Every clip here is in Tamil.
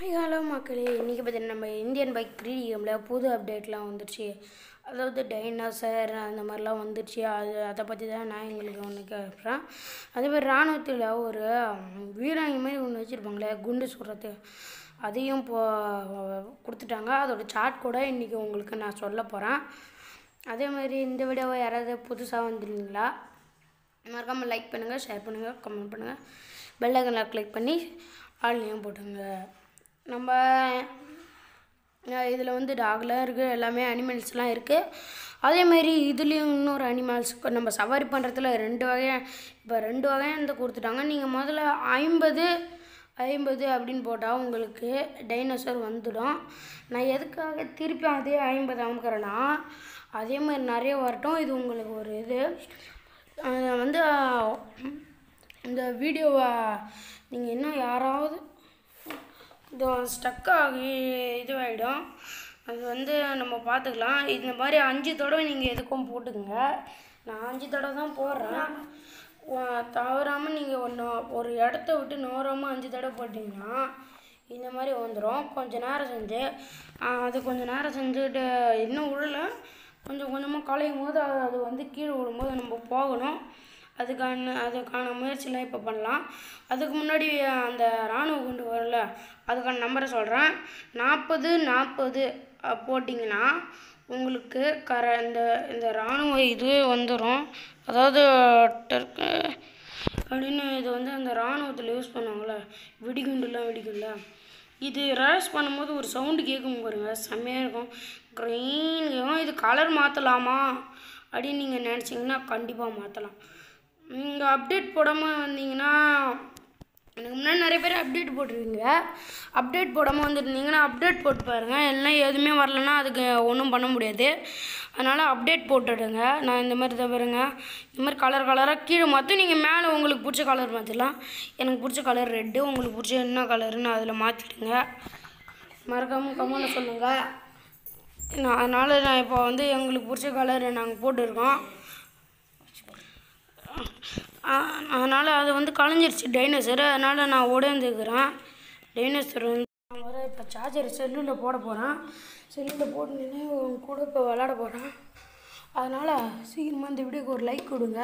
ஹாய் ஹலோ மக்களே இன்றைக்கி பார்த்தீங்கன்னா நம்ம இந்தியன் பைக் த்ரீ கேமில் புது அப்டேட்லாம் வந்துருச்சு அதாவது டைனாசர் அந்த மாதிரிலாம் வந்துருச்சு அது அதை பற்றி தான் நான் எங்களுக்கு ஒன்று கேட்குறேன் அதே மாதிரி இராணுவத்தில் ஒரு வீராங்கி மாதிரி ஒன்று வச்சுருப்பாங்களே குண்டு சுடுறது அதையும் இப்போ கொடுத்துட்டாங்க அதோட சார்ட் கூட இன்றைக்கி உங்களுக்கு நான் சொல்ல போகிறேன் அதே மாதிரி இந்த வீடியோவை யாராவது புதுசாக வந்துருந்தீங்களா மறக்காமல் லைக் பண்ணுங்கள் ஷேர் பண்ணுங்கள் கமெண்ட் பண்ணுங்கள் பெல் ஐக்கனில் கிளிக் பண்ணி ஆன்லையும் போட்டுங்க நம்ம இதில் வந்து டாக்லாம் இருக்குது எல்லாமே அனிமல்ஸ்லாம் இருக்குது அதேமாரி இதுலேயும் இன்னொரு அனிமல்ஸ் நம்ம சவாரி பண்ணுறதுல ரெண்டு வகையாக இப்போ ரெண்டு வகையாக இந்த கொடுத்துட்டாங்க நீங்கள் முதல்ல ஐம்பது ஐம்பது அப்படின்னு போட்டால் உங்களுக்கு டைனோசர் வந்துடும் நான் எதுக்காக திருப்பி அதே ஐம்பது அமுக்கிறேன்னா அதே மாதிரி நிறைய வரட்டும் இது உங்களுக்கு ஒரு இது அஹ் வந்து அஹ், இந்த வீடியோவை நீங்கள் இன்னும் யாராவது இது ஸ்டக் ஆகி இதுவாகிடும் அது வந்து நம்ம பார்த்துக்கலாம் இந்த மாதிரி அஞ்சு தடவை நீங்கள் எதுக்கும் போட்டுக்கங்க நான் அஞ்சு தடவை தான் போடுறேன் தவறாமல் நீங்கள் ஒன்று ஒரு இடத்த விட்டு நோராமல் அஞ்சு தடவை போட்டிங்கன்னா இந்த மாதிரி வந்துடும் கொஞ்சம் நேரம் செஞ்சு ஆஹ், அது கொஞ்சம் நேரம் செஞ்சுட்டு இன்னும் விழல கொஞ்சம் கொஞ்சமாக களையும் போது அது அது வந்து கீழே விழும்போது நம்ம போகணும் அதுக்கான அதுக்கான முயற்சிலாம் இப்போ பண்ணலாம் அதுக்கு முன்னாடி அந்த இராணுவ குண்டு வரல அதுக்கான நம்பரை சொல்கிறேன் நாற்பது நாற்பது போட்டிங்கன்னா உங்களுக்கு கர இந்த இந்த இராணுவ இதுவே வந்துடும் அதாவது டர்க்கு அப்படின்னு இது வந்து அந்த இராணுவத்தில் யூஸ் பண்ணுவாங்கள்ல வெடிகுண்டுலாம் வெடிக்கும்ல இது ரேஸ் பண்ணும்போது ஒரு சவுண்டு கேட்கும் பாருங்க செம்மையாக இருக்கும் க்ரீன் கேட்கும் இது கலர் மாற்றலாமா அப்படின்னு நீங்கள் நினச்சிங்கன்னா கண்டிப்பாக மாற்றலாம் நீங்கள் அப்டேட் போடாமல் வந்தீங்கன்னா எனக்கு முன்னாடி நிறைய பேர் அப்டேட் போட்டிருக்கீங்க அப்டேட் போடாமல் வந்துருந்தீங்கன்னா அப்டேட் போட்டு பாருங்கள் எல்லாம் எதுவுமே வரலன்னா அதுக்கு ஒன்றும் பண்ண முடியாது அதனால் அப்டேட் போட்டுடுங்க நான் இந்த மாதிரி தான் பாருங்க இந்த மாதிரி கலர் கலராக கீழே மாற்றி நீங்கள் மேலே உங்களுக்கு பிடிச்ச கலர் மாற்றிடலாம் எனக்கு பிடிச்ச கலர் ரெட்டு உங்களுக்கு பிடிச்ச என்ன கலருன்னு அதில் மாற்றிடுங்க மறக்காமல் கமெண்ட்டில் சொல்லுங்கள் நான் அதனால் நான் இப்போ வந்து எங்களுக்கு பிடிச்ச கலர் நாங்கள் போட்டிருக்கோம் அதனால் அது வந்து கலைஞ்சிருச்சு டைனோசர் அதனால் நான் உடைந்துக்கிறேன் டைனோசர் வந்து நான் வர இப்போ சார்ஜர் செல்லில் போட போகிறேன் செல்லில் போட்டுன்னு உன் கூட இப்போ விளாட போகிறேன் அதனால் சீக்கிரமாக இந்த வீடியோக்கு ஒரு லைக் கொடுங்க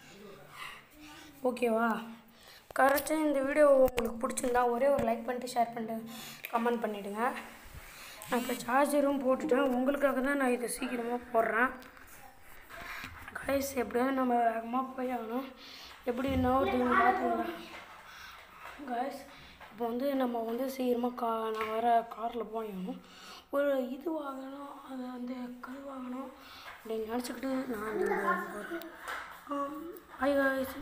ஓகேவா கரெக்டாக இந்த வீடியோ உங்களுக்கு பிடிச்சிருந்தா ஒரே ஒரு லைக் பண்ணிட்டு ஷேர் பண்ணிட்டு கமெண்ட் பண்ணிவிடுங்க நான் இப்போ சார்ஜரும் போட்டுட்டேன் உங்களுக்காக தான் நான் இதை சீக்கிரமாக போடுறேன் கைஸ் எப்படியாவது நம்ம வேகமாக போய் ஆகணும் எப்படி என்ன ஒருத்தவங்க பார்த்துக்கலாம் கைஸ் இப்போ வந்து நம்ம வந்து சீக்கிரமாக கா நான் வர காரில் போயணும் ஒரு இது வாங்கணும் அது வந்து கல் வாங்கணும் அப்படின்னு நினச்சிக்கிட்டு நான் இந்த போகிறேன் ஹாய் காய்ஸ்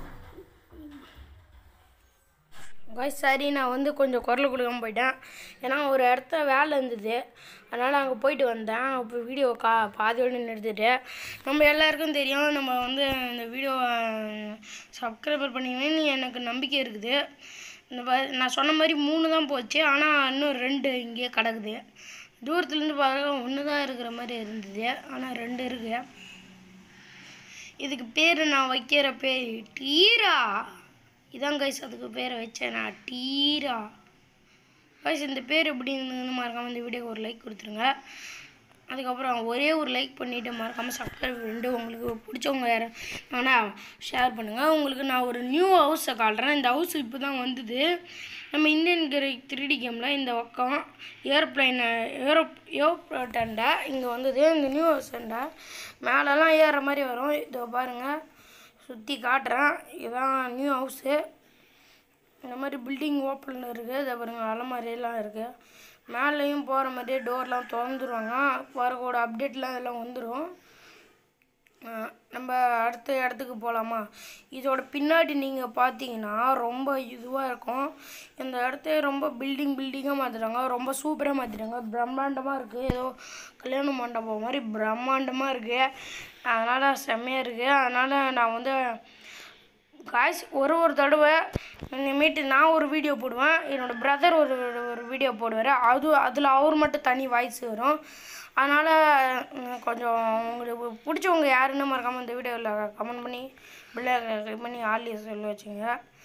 காய்ஸ் சரி நான் வந்து கொஞ்சம் குரல் கொடுக்காம போயிட்டேன் ஏன்னா ஒரு இடத்த வேலை இருந்தது அதனால் அங்கே போயிட்டு வந்தேன் அப்போ வீடியோ கா பாதியோடு நிறுத்திட்டு நம்ம எல்லாருக்கும் தெரியும் நம்ம வந்து இந்த வீடியோவை சப்ஸ்கிரைபர் பண்ணிங்கன்னு எனக்கு நம்பிக்கை இருக்குது இந்த ப- நான் சொன்ன மாதிரி மூணு தான் போச்சு ஆனால் இன்னும் ரெண்டு இங்கேயே கிடக்குது தூரத்துலேருந்து பார்க்க ஒன்று தான் இருக்கிற மாதிரி இருந்தது ஆனால் ரெண்டு இருக்கு இதுக்கு பேர் நான் வைக்கிற பேர் டீரா இதான் கைஸ் அதுக்கு பேரை வச்சேன் நான் டீரா கைஸ் இந்த பேர் எப்படி இருந்ததுன்னு மறக்காமல் இந்த வீடியோக்கு ஒரு லைக் கொடுத்துருங்க அதுக்கப்புறம் ஒரே ஒரு லைக் பண்ணிவிட்டு மறக்காமல் சப்ஸ்கிரைப் பண்ணிட்டு உங்களுக்கு பிடிச்சவங்க யார் ஆனால் ஷேர் பண்ணுங்கள் உங்களுக்கு நான் ஒரு நியூ ஹவுஸை காட்டுறேன் இந்த ஹவுஸ் இப்போ தான் வந்தது நம்ம இந்தியன் கிரிக் த்ரீ டி கேமில் இந்த பக்கம் ஏரோப்ளைன் ஏரோ ஏரோப்ளேட்டண்டை இங்கே வந்தது இந்த நியூ ஹவுஸ்ண்டை மேலெல்லாம் ஏறுற மாதிரி வரும் இதோ பாருங்கள் சுற்றி காட்டுறேன் இதுதான் நியூ ஹவுஸு இந்த மாதிரி பில்டிங் ஓப்பனில் இருக்குது இதை பாருங்க அலமாரியெல்லாம் இருக்குது மேலேயும் போகிற மாதிரியே டோர்லாம் திறந்துருவாங்க வரக்கூட அப்டேட்லாம் இதெல்லாம் வந்துடும் நம்ம அடுத்த இடத்துக்கு போகலாமா இதோட பின்னாடி நீங்கள் பார்த்தீங்கன்னா ரொம்ப இதுவாக இருக்கும் இந்த இடத்த ரொம்ப பில்டிங் பில்டிங்காக மாற்றிட்டாங்க ரொம்ப சூப்பராக மாற்றிட்டாங்க பிரம்மாண்டமாக இருக்குது ஏதோ கல்யாண மண்டபம் மாதிரி பிரம்மாண்டமாக இருக்குது அதனால் செம்மையாக இருக்குது அதனால் நான் வந்து காய்ஸ் ஒரு ஒரு தடவை இனிமேட்டு நான் ஒரு வீடியோ போடுவேன் என்னோடய பிரதர் ஒரு ஒரு வீடியோ போடுவார் அது அதில் அவர் மட்டும் தனி வாய்ஸ் வரும் அதனால் கொஞ்சம் உங்களுக்கு பிடிச்சவங்க யாருன்னு மறக்காமல் இந்த வீடியோவில் கமெண்ட் பண்ணி பிள்ளை கிளிக் பண்ணி ஆலி சொல்ல வச்சுங்க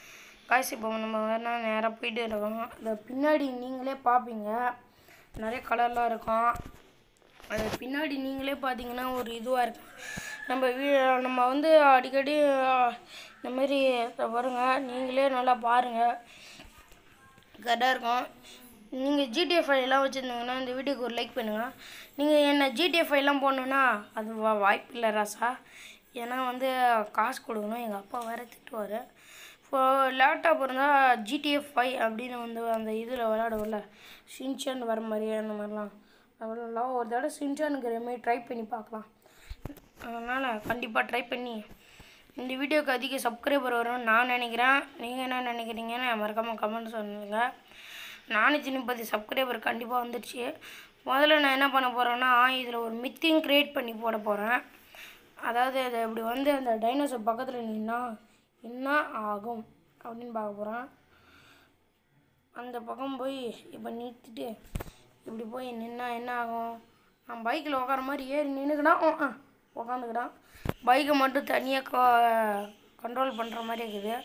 காய்ஸ் இப்போ நம்ம வேணா நேராக போயிட்டு இருக்கோம் இந்த பின்னாடி நீங்களே பார்ப்பீங்க நிறைய கலர்லாம் இருக்கும் அது பின்னாடி நீங்களே பார்த்தீங்கன்னா ஒரு இதுவாக இருக்கும் நம்ம வீ நம்ம வந்து அடிக்கடி அஹ், இந்த மாதிரி வருங்க நீங்களே நல்லா பாருங்கள் கரெக்டாக இருக்கும் நீங்கள் ஜிடிஏ ஃபைவ்லாம் வச்சுருந்தீங்கன்னா இந்த வீடியோக்கு ஒரு லைக் பண்ணுங்கள் நீங்கள் என்ன ஜிடிஏ ஃபைவ்லாம் போடணுன்னா அது வா- வாய்ப்பு இல்லை ராசா ஏன்னா வந்து காசு கொடுக்கணும் எங்கள் அப்பா வேறு திட்டுவார் இப்போ லேப்டாப் இருந்தால் ஜிடிஏ ஃபைவ் அப்படின்னு வந்து அந்த இதில் விளையாடுவோம்ல சின்சான் வர மாதிரி அந்த மாதிரிலாம் அதெல்லாம் ஒரு தடவை சின்சானுங்கிற மாதிரி ட்ரை பண்ணி பார்க்கலாம் அதனால் கண்டிப்பாக ட்ரை பண்ணி இந்த வீடியோக்கு அதிக சப்ஸ்கிரைபர் வரும்னு நான் நினைக்கிறேன் நீங்கள் என்ன நினைக்கிறீங்கன்னு மறக்காமல் கமெண்ட் சொல்லுங்க நானூற்றி முப்பது சப்ஸ்கிரைபர் கண்டிப்பாக வந்துடுச்சு முதல்ல நான் என்ன பண்ண போகிறேன்னா இதில் ஒரு மித்திங் க்ரியேட் பண்ணி போட போகிறேன் அதாவது அது இப்படி வந்து அந்த டைனோசர் பக்கத்தில் நின்னா என்ன ஆகும் அப்படின்னு பார்க்க போகிறேன் அந்த பக்கம் போய் இப்போ நிறுத்திட்டு இப்படி போய் நின்னா என்ன ஆகும் நான் பைக்கில் உட்கார மாதிரி ஏறி நின்றுக்கிட்டான் உட்காந்துக்கிட்டான் பைக்கை மட்டும் தனியாக கண்ட்ரோல் பண்ணுற மாதிரி இருக்குது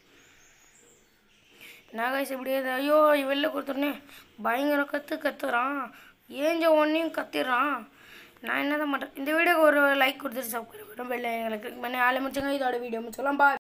நாகாய்ஸ் இப்படியே இது, ஐயோ வெளில கொடுத்துருனே பயங்கர கற்று கத்துறான் ஏஞ்ச ஒன்றையும் கத்திடுறான் நான் என்ன தான் பண்ணுறேன் இந்த வீடியோக்கு ஒரு லைக் கொடுத்துட்டு சப்ஸ்கிரைப் பண்ண பெல்ல எங்களுக்கு பண்ணி ஆளை முடிச்சுங்க இதோட வீடியோ முடிச்சலாம் பா